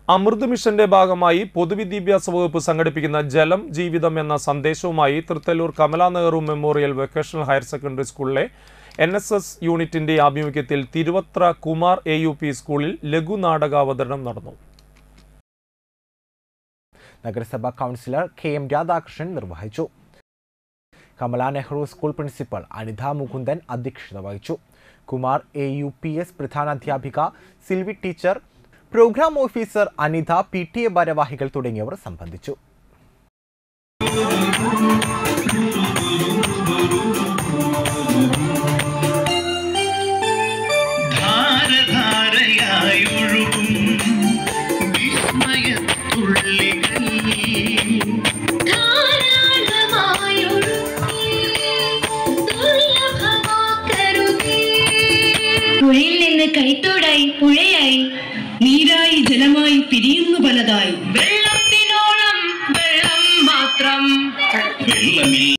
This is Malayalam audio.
അമൃത് മിഷന്റെ ഭാഗമായി പൊതുവിദ്യാഭ്യാസ വകുപ്പ് സംഘടിപ്പിക്കുന്ന ജലം ജീവിതം എന്ന സന്ദേശവുമായി Trithallur Kamala Nehru memorial vocational higher secondary സ്കൂളിലെ എൻ എസ് എസ് യൂണിറ്റിന്റെ ആഭിമുഖ്യത്തിൽ Thiruvathra Kumar A U P സ്കൂളിൽ ലഘുനാടകാവതരണം നടന്നു നഗരസഭാ കൗൺസിലർ കെ എം രാധാകൃഷ്ണൻ നിർവഹിച്ചു കമല നെഹ്റു സ്കൂൾ പ്രിൻസിപ്പൽ അനിത മുകുന്ദൻ അധ്യക്ഷത വഹിച്ചു Kumar A U P S പ്രധാനാധ്യാപിക Silvi teacher programme officer Anitha P T A ഭാരവാഹികൾ തുടങ്ങിയവർ സംബന്ധിച്ചു ധാരധാരയായൊഴുകും വിസ്മയത്തുള്ളികൾ പുഴയിൽ നിന്ന് കൈത്തോടായി പുഴയായി നീരായി ജലമായി പിരിയുന്നു പലതായി വെള്ളത്തിനോളം വെള്ളം മാത്രം വെള്ളമില്ല